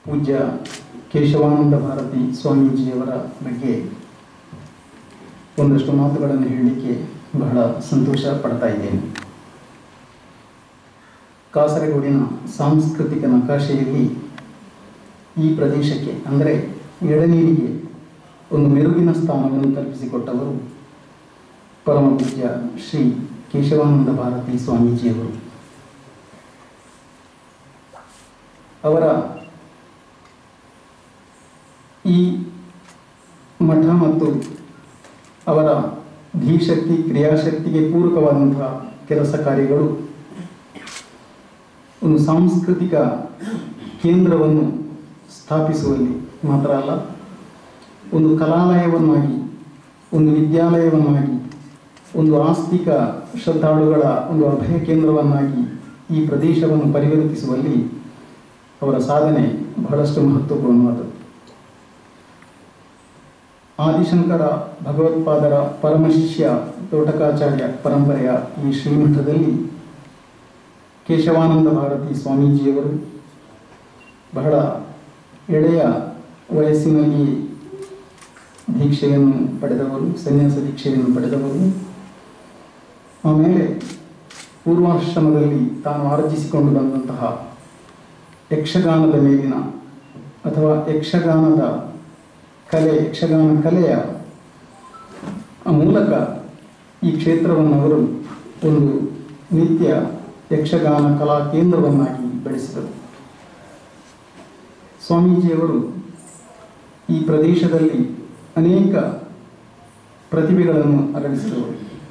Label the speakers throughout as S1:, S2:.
S1: ಪೂಜ್ಯ ಕೇಶವಾನಂದ ಭಾರತಿ ಸ್ವಾಮೀಜಿಯವರ ಬಗ್ಗೆ ಒಂದಷ್ಟು ಮಾತುಗಳನ್ನು ಹೇಳಲಿಕ್ಕೆ ಬಹಳ ಸಂತೋಷ ಪಡ್ತಾ ಇದ್ದೇನೆ ಕಾಸರಗೋಡಿನ ಸಾಂಸ್ಕೃತಿಕ ನಕಾಶೆಯಲ್ಲಿ ಈ ಪ್ರದೇಶಕ್ಕೆ ಅಂದರೆ ಎಳನೀರಿಗೆ ಒಂದು ಮೆರುಗಿನ ಸ್ಥಾನವನ್ನು ಕಲ್ಪಿಸಿಕೊಟ್ಟವರು ಪರಮ ಪೂಜ್ಯ ಶ್ರೀ ಕೇಶವಾನಂದ ಭಾರತಿ ಸ್ವಾಮೀಜಿಯವರು ಅವರ ಈ ಮಠ ಮತ್ತು ಅವರ ಧೀಶಕ್ತಿ ಕ್ರಿಯಾಶಕ್ತಿಗೆ ಪೂರಕವಾದಂತಹ ಕೆಲಸ ಕಾರ್ಯಗಳು ಒಂದು ಸಾಂಸ್ಕೃತಿಕ ಕೇಂದ್ರವನ್ನು ಸ್ಥಾಪಿಸುವಲ್ಲಿ ಮಾತ್ರ ಅಲ್ಲ ಒಂದು ಕಲಾಲಯವನ್ನಾಗಿ ಒಂದು ವಿದ್ಯಾಲಯವನ್ನಾಗಿ ಒಂದು ಆಸ್ತಿಕ ಶ್ರದ್ಧಾಳುಗಳ ಒಂದು ಅಭಯ ಕೇಂದ್ರವನ್ನಾಗಿ ಈ ಪ್ರದೇಶವನ್ನು ಪರಿವರ್ತಿಸುವಲ್ಲಿ ಅವರ ಸಾಧನೆ ಬಹಳಷ್ಟು ಮಹತ್ವಪೂರ್ಣವಾದದ್ದು ಆದಿಶಂಕರ ಭಗವತ್ಪಾದರ ಪರಮಶಿಷ್ಯ ತೋಟಕಾಚಾರ್ಯ ಪರಂಪರೆಯ ಈ ಶ್ರೀಮಠದಲ್ಲಿ ಕೇಶವಾನಂದ ಭಾರತಿ ಸ್ವಾಮೀಜಿಯವರು ಬಹಳ ಎಳೆಯ ವಯಸ್ಸಿನಲ್ಲಿ ದೀಕ್ಷೆಯನ್ನು ಪಡೆದವರು ಸನ್ಯಾಸ ದೀಕ್ಷೆಯನ್ನು ಪಡೆದವರು ಆಮೇಲೆ ಪೂರ್ವಾಶ್ರಮದಲ್ಲಿ ತಾನು ಆರ್ಜಿಸಿಕೊಂಡು ಬಂದಂತಹ ಯಕ್ಷಗಾನದ ಮೇಲಿನ ಅಥವಾ ಯಕ್ಷಗಾನದ ಕಲೆ ಯಕ್ಷಗಾನ ಕಲೆಯ ಮೂಲಕ ಈ ಕ್ಷೇತ್ರವನ್ನು ಅವರು ಒಂದು ನಿತ್ಯ ಯಕ್ಷಗಾನ ಕಲಾ ಕೇಂದ್ರವನ್ನಾಗಿ ಬೆಳೆಸಿದರು ಸ್ವಾಮೀಜಿಯವರು ಈ ಪ್ರದೇಶದಲ್ಲಿ ಅನೇಕ ಪ್ರತಿಭೆಗಳನ್ನು ಅರಳಿಸಿದವರು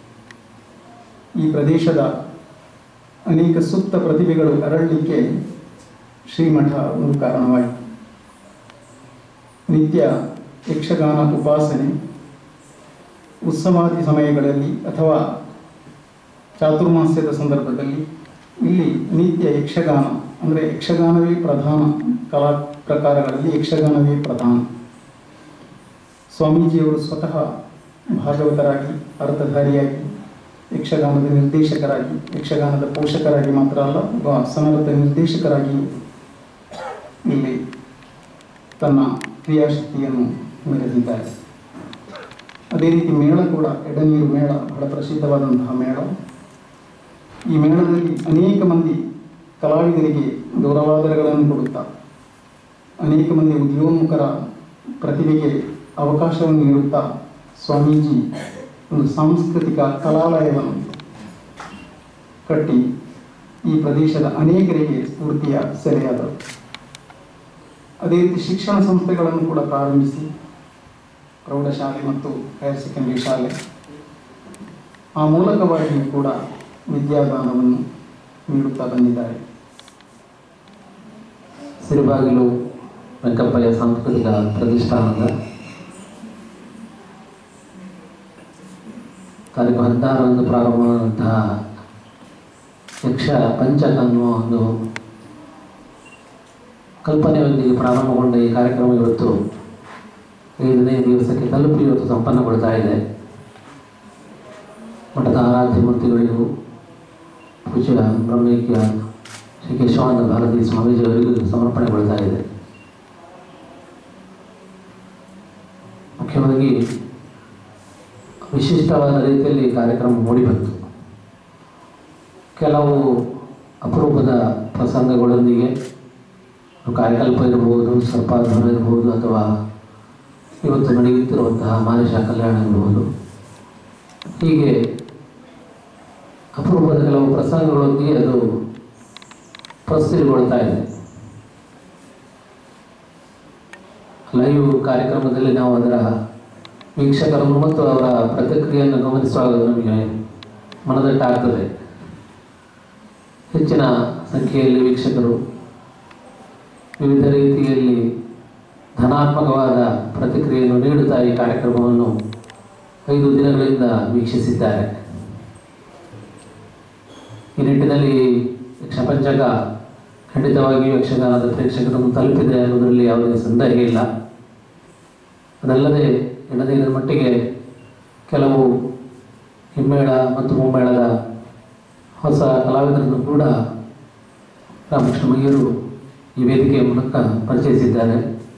S1: ಈ ಪ್ರದೇಶದ ಅನೇಕ ಸೂಕ್ತ ಪ್ರತಿಭೆಗಳು ಅರಳಲಿಕ್ಕೆ ಶ್ರೀಮಠ ಒಂದು ಕಾರಣವಾಯಿತು ನಿತ್ಯ ಯಕ್ಷಗಾನ ಉಪಾಸನೆ ಉತ್ಸವಾದಿ ಸಮಯಗಳಲ್ಲಿ ಅಥವಾ ಚಾತುರ್ಮಾಸ್ಯದ ಸಂದರ್ಭದಲ್ಲಿ ಇಲ್ಲಿ ನಿತ್ಯ ಯಕ್ಷಗಾನ ಅಂದರೆ ಯಕ್ಷಗಾನವೇ ಪ್ರಧಾನ ಕಲಾ ಪ್ರಕಾರಗಳಲ್ಲಿ ಯಕ್ಷಗಾನವೇ ಪ್ರಧಾನ ಸ್ವಾಮೀಜಿಯವರು ಸ್ವತಃ ಭಾಗವತರಾಗಿ ಅರ್ಥಧಾರಿಯಾಗಿ ಯಕ್ಷಗಾನದ ನಿರ್ದೇಶಕರಾಗಿ ಯಕ್ಷಗಾನದ ಪೋಷಕರಾಗಿ ಮಾತ್ರ ಅಲ್ಲ ಒಬ್ಬ ಸಮರ್ಥ ನಿರ್ದೇಶಕರಾಗಿಯೂ ಇಲ್ಲಿ ತನ್ನ ಕ್ರಿಯಾಶಕ್ತಿಯನ್ನು ಮೆರೆದಿದ್ದಾರೆ ಅದೇ ರೀತಿ ಮೇಳ ಕೂಡ ಎಡನೀರು ಮೇಳ ಬಹಳ ಪ್ರಸಿದ್ಧವಾದಂತಹ ಮೇಳ ಈ ಮೇಳದಲ್ಲಿ ಅನೇಕ ಮಂದಿ ಕಲಾವಿದರಿಗೆ ಗೌರವಾದರಗಳನ್ನು ಕೊಡುತ್ತಾ ಅನೇಕ ಮಂದಿ ಉದ್ಯೋನ್ಮುಖರ ಪ್ರತಿಭೆಗೆ ಅವಕಾಶವನ್ನು ನೀಡುತ್ತಾ ಸ್ವಾಮೀಜಿ ಒಂದು ಸಾಂಸ್ಕೃತಿಕ ಕಲಾಲಯವನ್ನು ಕಟ್ಟಿ ಈ ಪ್ರದೇಶದ ಅನೇಕರಿಗೆ ಸ್ಫೂರ್ತಿಯ ಸೆಲೆಯಾದರು ಅದೇ ರೀತಿ ಶಿಕ್ಷಣ ಸಂಸ್ಥೆಗಳನ್ನು ಕೂಡ ಪ್ರಾರಂಭಿಸಿ ಪ್ರೌಢಶಾಲೆ ಮತ್ತು ಹೈಯರ್ ಸೆಕೆಂಡರಿ ಶಾಲೆ ಆ ಮೂಲಕವಾಗಿಯೂ ಕೂಡ ವಿದ್ಯಾದಾನವನ್ನು ನೀಡುತ್ತಾ ಬಂದಿದ್ದಾರೆ
S2: ಸಿರಿಬಾಗಿಲು ವೆಂಕಪ್ಪಯ್ಯ ಸಾಂಸ್ಕೃತಿಕ ಪ್ರತಿಷ್ಠಾನದ ತಾರೀಕು ಹದಿನಾರರಂದು ಪ್ರಾರಂಭವಾದಂತಹ ಯಕ್ಷ ಪಂಚಕ ಅನ್ನುವ ಒಂದು ಕಲ್ಪನೆಯೊಂದಿಗೆ ಪ್ರಾರಂಭಗೊಂಡ ಈ ಕಾರ್ಯಕ್ರಮ ಇವತ್ತು ಐದನೇ ದಿವಸಕ್ಕೆ ತಲುಪಿ ಇವತ್ತು ಸಂಪನ್ನಗೊಳ್ತಾ ಇದೆ ಮಠದ ಆರಾಧ್ಯ ಮೂರ್ತಿಗಳಿಗೂ ಪೂಜ್ಯ ಬ್ರಹ್ಮೈಕ್ಯ ಶ್ರೀ ಕೇಶವಾನಂದ ಭಾರತಿ ಸ್ವಾಮೀಜಿ ಅವರಿಗೂ ಇದು ಸಮರ್ಪಣೆಗೊಳ್ತಾ ಇದೆ ಮುಖ್ಯವಾಗಿ ವಿಶಿಷ್ಟವಾದ ರೀತಿಯಲ್ಲಿ ಈ ಕಾರ್ಯಕ್ರಮ ಮೂಡಿಬಂತು ಕೆಲವು ಅಪರೂಪದ ಪ್ರಸಂಗಗಳೊಂದಿಗೆ ಕಾಯಕಲ್ಪ ಇರಬಹುದು ಸರ್ಪಾಧ್ವರ ಇರಬಹುದು ಅಥವಾ ಇವತ್ತು ನಡೆಯುತ್ತಿರುವಂತಹ ಮಾನುಷ ಕಲ್ಯಾಣ ಇರಬಹುದು ಹೀಗೆ ಅಪರೂಪದ ಕೆಲವು ಪ್ರಸಂಗಗಳೊಂದಿಗೆ ಅದು ಪ್ರಸ್ತುತಿಗೊಳ್ತಾ ಇದೆ ಲೈವ್ ಕಾರ್ಯಕ್ರಮದಲ್ಲಿ ನಾವು ಅದರ ವೀಕ್ಷಕರನ್ನು ಮತ್ತು ಅವರ ಪ್ರತಿಕ್ರಿಯೆಯನ್ನು ಗಮನಿಸುವಾಗ ನಮಗೆ ಮನದಟ್ಟಾಗ್ತದೆ ಹೆಚ್ಚಿನ ಸಂಖ್ಯೆಯಲ್ಲಿ ವೀಕ್ಷಕರು ವಿವಿಧ ರೀತಿಯಲ್ಲಿ ಧನಾತ್ಮಕವಾದ ಪ್ರತಿಕ್ರಿಯೆಯನ್ನು ನೀಡುತ್ತಾ ಈ ಕಾರ್ಯಕ್ರಮವನ್ನು ಐದು ದಿನಗಳಿಂದ ವೀಕ್ಷಿಸಿದ್ದಾರೆ ಈ ನಿಟ್ಟಿನಲ್ಲಿ ಯಕ್ಷಪಂಚಕ ಖಂಡಿತವಾಗಿಯೂ ಯಕ್ಷಗಾನದ ಪ್ರೇಕ್ಷಕರನ್ನು ತಲುಪಿದೆ ಅನ್ನೋದರಲ್ಲಿ ಯಾವುದೇ ಸಂದೇಹ ಇಲ್ಲ ಅದಲ್ಲದೆ ಎಡದಿನ ಮಟ್ಟಿಗೆ ಕೆಲವು ಹಿಮ್ಮೇಳ ಮತ್ತು ಮುಮ್ಮೇಳದ ಹೊಸ ಕಲಾವಿದರನ್ನು ಕೂಡ ರಾಮಕೃಷ್ಣ ಮಯ್ಯರು ಈ ವೇದಿಕೆಯ ಮೂಲಕ ಪರಿಚಯಿಸಿದ್ದಾರೆ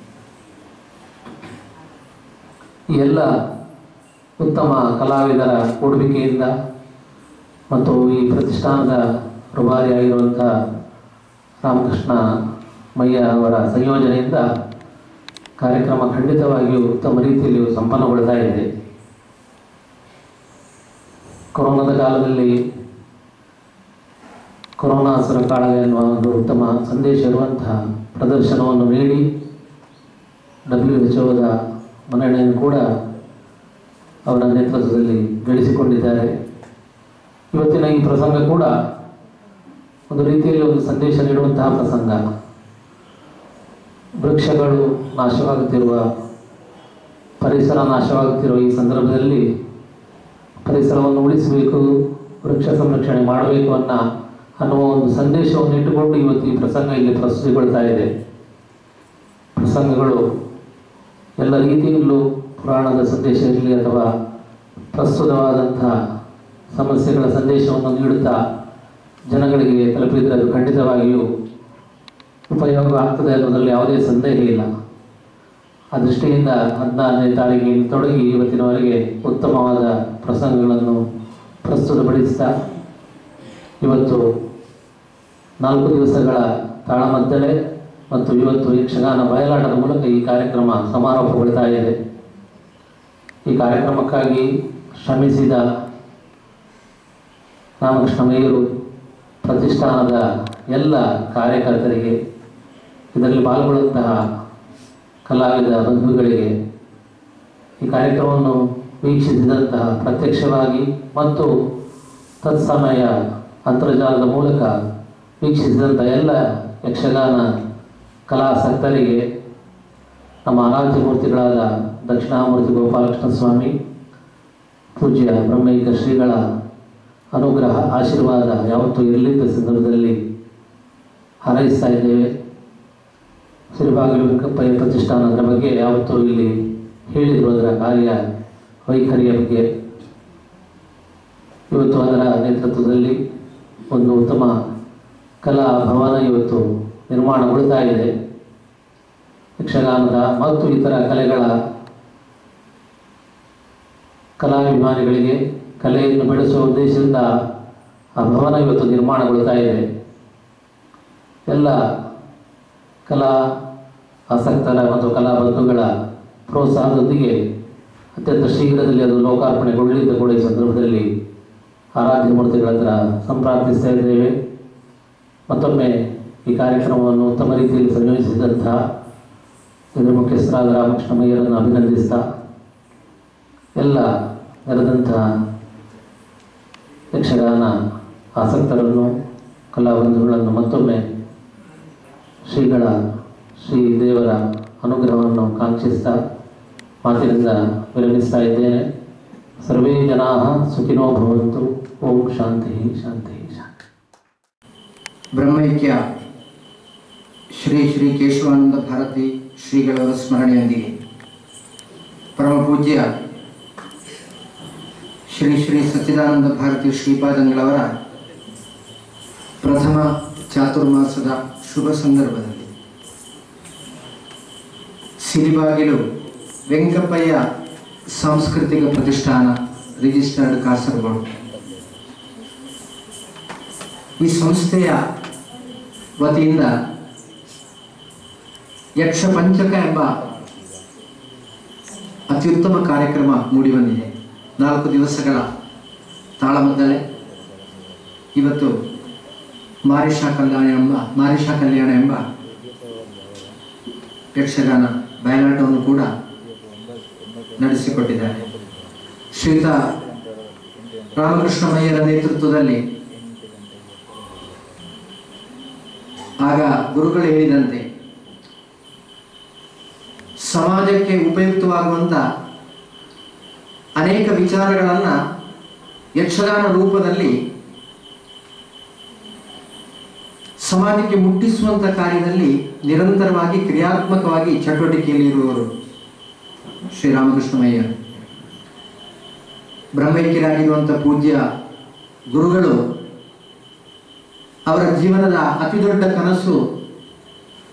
S2: ಈ ಎಲ್ಲ ಉತ್ತಮ ಕಲಾವಿದರ ಕೊಡುವಿಕೆಯಿಂದ ಮತ್ತು ಈ ಪ್ರತಿಷ್ಠಾನದ ರೂವಾರಿಯಾಗಿರುವಂಥ ರಾಮಕೃಷ್ಣ ಮಯ್ಯ ಅವರ ಸಂಯೋಜನೆಯಿಂದ ಕಾರ್ಯಕ್ರಮ ಖಂಡಿತವಾಗಿಯೂ ಉತ್ತಮ ರೀತಿಯಲ್ಲಿ ಸಂಪನ್ನಗೊಳ್ತಾ ಇದೆ ಕೊರೋನಾದ ಕಾಲದಲ್ಲಿ ಕೊರೋನಾ ಕಾಳಗ ಎನ್ನುವ ಒಂದು ಉತ್ತಮ ಸಂದೇಶ ಇರುವಂತಹ ಪ್ರದರ್ಶನವನ್ನು ನೀಡಿ ಡಬ್ಲ್ಯೂ ಎಚ್ ಒದ ಮನ್ನಣೆಯನ್ನು ಕೂಡ ಅವರ ನೇತೃತ್ವದಲ್ಲಿ ಗಳಿಸಿಕೊಂಡಿದ್ದಾರೆ ಇವತ್ತಿನ ಈ ಪ್ರಸಂಗ ಕೂಡ ಒಂದು ರೀತಿಯಲ್ಲಿ ಒಂದು ಸಂದೇಶ ನೀಡುವಂತಹ ಪ್ರಸಂಗ ವೃಕ್ಷಗಳು ನಾಶವಾಗುತ್ತಿರುವ ಪರಿಸರ ನಾಶವಾಗುತ್ತಿರುವ ಈ ಸಂದರ್ಭದಲ್ಲಿ ಪರಿಸರವನ್ನು ಉಳಿಸಬೇಕು ವೃಕ್ಷ ಸಂರಕ್ಷಣೆ ಮಾಡಬೇಕು ಅನ್ನ ಅನ್ನುವ ಒಂದು ಸಂದೇಶವನ್ನು ಇಟ್ಟುಕೊಂಡು ಇವತ್ತು ಈ ಪ್ರಸಂಗ ಇಲ್ಲಿ ಪ್ರಸ್ತುತಿಗೊಳ್ತಾ ಇದೆ ಪ್ರಸಂಗಗಳು ಎಲ್ಲ ರೀತಿಯಲ್ಲೂ ಪುರಾಣದ ಸಂದೇಶ ಇರಲಿ ಅಥವಾ ಪ್ರಸ್ತುತವಾದಂತಹ ಸಮಸ್ಯೆಗಳ ಸಂದೇಶವನ್ನು ನೀಡುತ್ತಾ ಜನಗಳಿಗೆ ತಲುಪಿದರೆ ಅದು ಖಂಡಿತವಾಗಿಯೂ ಉಪಯೋಗ ಆಗ್ತದೆ ಅನ್ನೋದರಲ್ಲಿ ಯಾವುದೇ ಸಂದೇಹ ಇಲ್ಲ ಆ ದೃಷ್ಟಿಯಿಂದ ಹದಿನಾರನೇ ತಾರೀಕಿಗೆ ತೊಡಗಿ ಇವತ್ತಿನವರೆಗೆ ಉತ್ತಮವಾದ ಪ್ರಸಂಗಗಳನ್ನು ಪ್ರಸ್ತುತಪಡಿಸ್ತಾ ಇವತ್ತು ನಾಲ್ಕು ದಿವಸಗಳ ತಾಳಮದ್ದಳೆ ಮತ್ತು ಇವತ್ತು ಯಕ್ಷಗಾನ ಬಯಲಾಟದ ಮೂಲಕ ಈ ಕಾರ್ಯಕ್ರಮ ಸಮಾರೋಪಗೊಳ್ತಾ ಇದೆ ಈ ಕಾರ್ಯಕ್ರಮಕ್ಕಾಗಿ ಶ್ರಮಿಸಿದ ರಾಮಕೃಷ್ಣ ಮೇಯರು ಪ್ರತಿಷ್ಠಾನದ ಎಲ್ಲ ಕಾರ್ಯಕರ್ತರಿಗೆ ಇದರಲ್ಲಿ ಪಾಲ್ಗೊಳ್ಳುವಂತಹ ಕಲಾವಿದ ಬಂಧುಗಳಿಗೆ ಈ ಕಾರ್ಯಕ್ರಮವನ್ನು ವೀಕ್ಷಿಸಿದಂತಹ ಪ್ರತ್ಯಕ್ಷವಾಗಿ ಮತ್ತು ತತ್ಸಮಯ ಅಂತರ್ಜಾಲದ ಮೂಲಕ ವೀಕ್ಷಿಸಿದಂಥ ಎಲ್ಲ ಯಕ್ಷಗಾನ ಕಲಾಸಕ್ತರಿಗೆ ನಮ್ಮ ಆರಾಧ್ಯ ಮೂರ್ತಿಗಳಾದ ದಕ್ಷಿಣಾಮೂರ್ತಿ ಗೋಪಾಲಕೃಷ್ಣ ಸ್ವಾಮಿ ಪೂಜ್ಯ ಬ್ರಹ್ಮೈಕ ಶ್ರೀಗಳ ಅನುಗ್ರಹ ಆಶೀರ್ವಾದ ಯಾವತ್ತೂ ಇರಲಿದ್ದ ಸಂದರ್ಭದಲ್ಲಿ ಹಾರೈಸ್ತಾ ಇದ್ದೇವೆ ಶ್ರೀಬಾಗಿಲು ವೆಂಕಪ್ಪಯ್ಯ ಪ್ರತಿಷ್ಠಾನ ಅದರ ಬಗ್ಗೆ ಯಾವತ್ತೂ ಇಲ್ಲಿ ಹೇಳಿದರು ಅದರ ಕಾರ್ಯ ವೈಖರಿಯ ಬಗ್ಗೆ ಇವತ್ತು ಅದರ ನೇತೃತ್ವದಲ್ಲಿ ಒಂದು ಉತ್ತಮ ಕಲಾ ಭವನ ಇವತ್ತು ನಿರ್ಮಾಣಗೊಳ್ತಾ ಇದೆ ಯಕ್ಷಗಾನದ ಮತ್ತು ಇತರ ಕಲೆಗಳ ಕಲಾಭಿಮಾನಿಗಳಿಗೆ ಕಲೆಯನ್ನು ಬೆಳೆಸುವ ಉದ್ದೇಶದಿಂದ ಆ ಭವನ ಇವತ್ತು ನಿರ್ಮಾಣಗೊಳ್ತಾ ಇದೆ ಎಲ್ಲ ಕಲಾ ಆಸಕ್ತರ ಮತ್ತು ಕಲಾ ಬಂಧುಗಳ ಪ್ರೋತ್ಸಾಹದೊಂದಿಗೆ ಅತ್ಯಂತ ಶೀಘ್ರದಲ್ಲಿ ಅದು ಲೋಕಾರ್ಪಣೆಗೊಳ್ಳಲಿದ್ದು ಕೂಡ ಈ ಸಂದರ್ಭದಲ್ಲಿ ಆರಾಧ್ಯ ಮೂರ್ತಿಗಳ ಹತ್ರ ಸಂಪ್ರಾರ್ಥಿಸ್ತಾ ಇದ್ದೇವೆ ಮತ್ತೊಮ್ಮೆ ಈ ಕಾರ್ಯಕ್ರಮವನ್ನು ಉತ್ತಮ ರೀತಿಯಲ್ಲಿ ಸಂಯೋಜಿಸಿದಂತಹ ಇದರ ಮುಖ್ಯಸ್ಥರಾದ ರಾಮಕೃಷ್ಣ ಮಯ್ಯರನ್ನು ಅಭಿನಂದಿಸ್ತಾ ಎಲ್ಲ ನೆರೆದಂತಹ ಯಕ್ಷಗಾನ ಆಸಕ್ತರನ್ನು ಕಲಾಬಂಧುಗಳನ್ನು ಮತ್ತೊಮ್ಮೆ ಶ್ರೀಗಳ ಶ್ರೀ ದೇವರ ಅನುಗ್ರಹವನ್ನು ಕಾಂಕ್ಷಿಸ್ತಾ ಮಾತಿನಿಂದ ವಿರಮಿಸ್ತಾ ಇದ್ದೇನೆ ಸರ್ವೇ ಜನಾ ಸುಖಿನೋ ಭವಂತು ಓಂ ಶಾಂತಿ ಶಾಂತಿ ಶಾಂತಿ
S3: ಬ್ರಹ್ಮೈಕ್ಯ ಶ್ರೀ ಶ್ರೀ ಕೇಶವಾನಂದ ಭಾರತಿ ಶ್ರೀಗಳವರ ಸ್ಮರಣೆಯೊಂದಿಗೆ ಪರಮ ಪೂಜ್ಯ ಶ್ರೀ ಶ್ರೀ ಸಚ್ಚಿದಾನಂದ ಭಾರತಿ ಶ್ರೀಪಾದಂಗಳವರ ಪ್ರಥಮ ಚಾತುರ್ಮಾಸದ ಶುಭ ಸಂದರ್ಭದಲ್ಲಿ ಸಿರಿಬಾಗಿಲು ವೆಂಕಪ್ಪಯ್ಯ ಸಾಂಸ್ಕೃತಿಕ ಪ್ರತಿಷ್ಠಾನ ರಿಜಿಸ್ಟರ್ಡ್ ಕಾಸರಗೋಡು ಈ ಸಂಸ್ಥೆಯ ವತಿಯಿಂದ ಯಕ್ಷ ಪಂಚಕ ಎಂಬ ಅತ್ಯುತ್ತಮ ಕಾರ್ಯಕ್ರಮ ಮೂಡಿಬಂದಿದೆ ನಾಲ್ಕು ದಿವಸಗಳ ತಾಳಮದ್ದಳೆ ಇವತ್ತು ಮಾರಿಷಾ ಕಲ್ಯಾಣ ಎಂಬ ಮಾರಿಷಾ ಕಲ್ಯಾಣ ಎಂಬ ಯಕ್ಷಗಾನ ಬಯಲಾಟವನ್ನು ಕೂಡ ನಡೆಸಿಕೊಟ್ಟಿದ್ದಾರೆ ಶ್ರೀಯುತ ರಾಮಕೃಷ್ಣ ಮಯ್ಯರ ನೇತೃತ್ವದಲ್ಲಿ ಆಗ ಗುರುಗಳು ಹೇಳಿದಂತೆ ಸಮಾಜಕ್ಕೆ ಉಪಯುಕ್ತವಾಗುವಂಥ ಅನೇಕ ವಿಚಾರಗಳನ್ನು ಯಕ್ಷಗಾನ ರೂಪದಲ್ಲಿ ಸಮಾಜಕ್ಕೆ ಮುಟ್ಟಿಸುವಂಥ ಕಾರ್ಯದಲ್ಲಿ ನಿರಂತರವಾಗಿ ಕ್ರಿಯಾತ್ಮಕವಾಗಿ ಚಟುವಟಿಕೆಯಲ್ಲಿ ಇರುವವರು ಶ್ರೀರಾಮಕೃಷ್ಣಮಯ್ಯ ಬ್ರಹ್ಮೈಕ್ಯರಾಗಿರುವಂಥ ಪೂಜ್ಯ ಗುರುಗಳು ಅವರ ಜೀವನದ ಅತಿ ದೊಡ್ಡ ಕನಸು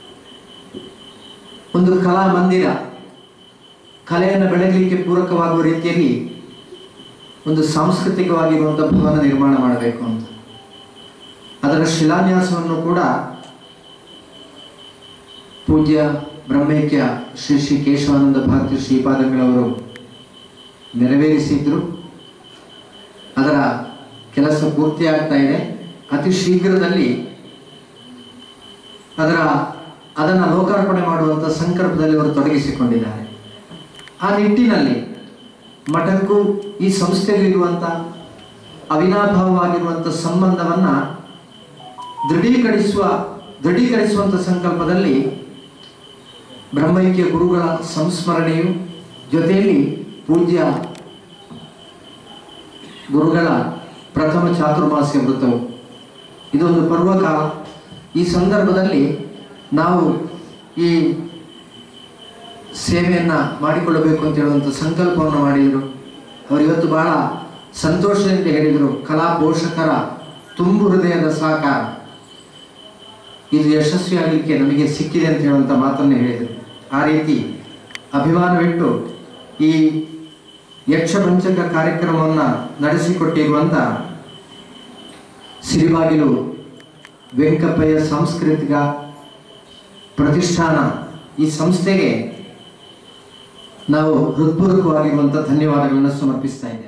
S3: ಒಂದು ಕಲಾ ಮಂದಿರ ಕಲೆಯನ್ನು ಬೆಳಗಲಿಕ್ಕೆ ಪೂರಕವಾಗುವ ರೀತಿಯಲ್ಲಿ ಒಂದು ಸಾಂಸ್ಕೃತಿಕವಾಗಿರುವಂಥ ಭವನ ನಿರ್ಮಾಣ ಮಾಡಬೇಕು ಅಂತ ಅದರ ಶಿಲಾನ್ಯಾಸವನ್ನು ಕೂಡ ಪೂಜ್ಯ ಬ್ರಹ್ಮೈಕ್ಯ ಶ್ರೀ ಶ್ರೀ ಕೇಶವಾನಂದ ಭಾರತಿ ಶ್ರೀಪಾದಂಗಳವರು ನೆರವೇರಿಸಿದ್ರು ಅದರ ಕೆಲಸ ಪೂರ್ತಿಯಾಗ್ತಾ ಇದೆ ಅತಿ ಶೀಘ್ರದಲ್ಲಿ ಅದರ ಅದನ್ನು ಲೋಕಾರ್ಪಣೆ ಮಾಡುವಂಥ ಸಂಕಲ್ಪದಲ್ಲಿ ಅವರು ತೊಡಗಿಸಿಕೊಂಡಿದ್ದಾರೆ ಆ ನಿಟ್ಟಿನಲ್ಲಿ ಮಠಕ್ಕೂ ಈ ಸಂಸ್ಥೆಗೂ ಇರುವಂಥ ಅವಿನಾಭಾವವಾಗಿರುವಂಥ ಸಂಬಂಧವನ್ನು ದೃಢೀಕರಿಸುವ ದೃಢೀಕರಿಸುವಂಥ ಸಂಕಲ್ಪದಲ್ಲಿ ಬ್ರಹ್ಮೈಕ್ಯ ಗುರುಗಳ ಸಂಸ್ಮರಣೆಯು ಜೊತೆಯಲ್ಲಿ ಪೂಜ್ಯ ಗುರುಗಳ ಪ್ರಥಮ ಚಾತುರ್ಮಾಸ್ಯ ವೃತ್ತವು ಇದೊಂದು ಪರ್ವಕಾಲ ಈ ಸಂದರ್ಭದಲ್ಲಿ ನಾವು ಈ ಸೇವೆಯನ್ನು ಮಾಡಿಕೊಳ್ಳಬೇಕು ಅಂತ ಹೇಳುವಂಥ ಸಂಕಲ್ಪವನ್ನು ಮಾಡಿದರು ಅವರು ಇವತ್ತು ಬಹಳ ಸಂತೋಷದಿಂದ ಹೇಳಿದರು ಕಲಾ ಪೋಷಕರ ತುಂಬು ಹೃದಯದ ಸಹಕಾರ ಇದು ಯಶಸ್ವಿಯಾಗಲಿಕ್ಕೆ ನಮಗೆ ಸಿಕ್ಕಿದೆ ಅಂತ ಹೇಳುವಂಥ ಮಾತನ್ನು ಹೇಳಿದರು ಆ ರೀತಿ ಅಭಿಮಾನವಿಟ್ಟು ಈ ಯಕ್ಷಪಂಚಕ ಕಾರ್ಯಕ್ರಮವನ್ನು ನಡೆಸಿಕೊಟ್ಟಿರುವಂಥ ಸಿರಿಬಾಗಿಲು ವೆಂಕಪ್ಪಯ್ಯ ಸಾಂಸ್ಕೃತಿಕ ಪ್ರತಿಷ್ಠಾನ ಈ ಸಂಸ್ಥೆಗೆ ನಾವು ಹೃತ್ಪೂರ್ವಕವಾಗಿರುವಂಥ ಧನ್ಯವಾದಗಳನ್ನು ಸಮರ್ಪಿಸ್ತಾ ಇದ್ದೇವೆ